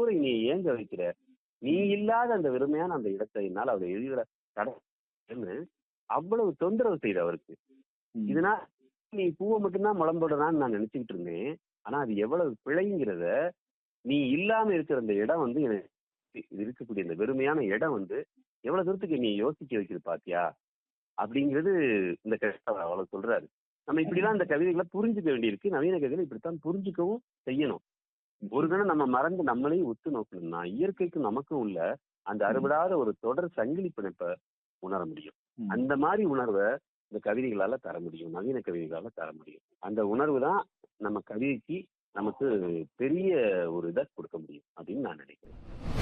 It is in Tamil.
கூட நீ ஏங்க வைக்கிற நீ இல்லாத அந்த வெறுமையான அந்த இடத்தை என்னால் அவரை எழுதிட தடன்னு அவ்வளவு தொந்தரவு செய்யுது அவருக்கு ம். இதனால் நீ பூவை மட்டும்தான் முளம்புடனான்னு நான் நினைச்சுக்கிட்டு இருந்தேன் ஆனா அது எவ்வளவு பிழைங்கிறத நீ இல்லாம இருக்கிற அந்த இடம் வந்து எனக்கு இது இருக்கக்கூடிய இந்த வெறுமையான இடம் வந்து எவ்வளவு தூரத்துக்கு நீ யோசிக்க வைக்குது பாத்தியா அப்படிங்கிறது இந்த கவிதை அவ்வளவு சொல்றாரு நம்ம இப்படிலாம் இந்த கவிதைகளை புரிஞ்சுக்க வேண்டியிருக்கு நவீன கவிதை இப்படித்தான் புரிஞ்சுக்கவும் செய்யணும் ஒரு கணம் நம்ம மறந்து நம்மளையும் உத்து நோக்கணும்னா இயற்கைக்கும் நமக்கும் உள்ள அந்த அறுபடாத ஒரு தொடர் சங்கிலி பிணைப்பை உணர முடியும் ம். அந்த மாதிரி உணர்வை இந்த கவிதைகளால தர முடியும் நவீன கவிதைகளால தர முடியும் அந்த உணர்வு தான் நம்ம கவிதைக்கு நமக்கு பெரிய ஒரு இதை கொடுக்க முடியும் அப்படின்னு நான் நினைக்கிறேன்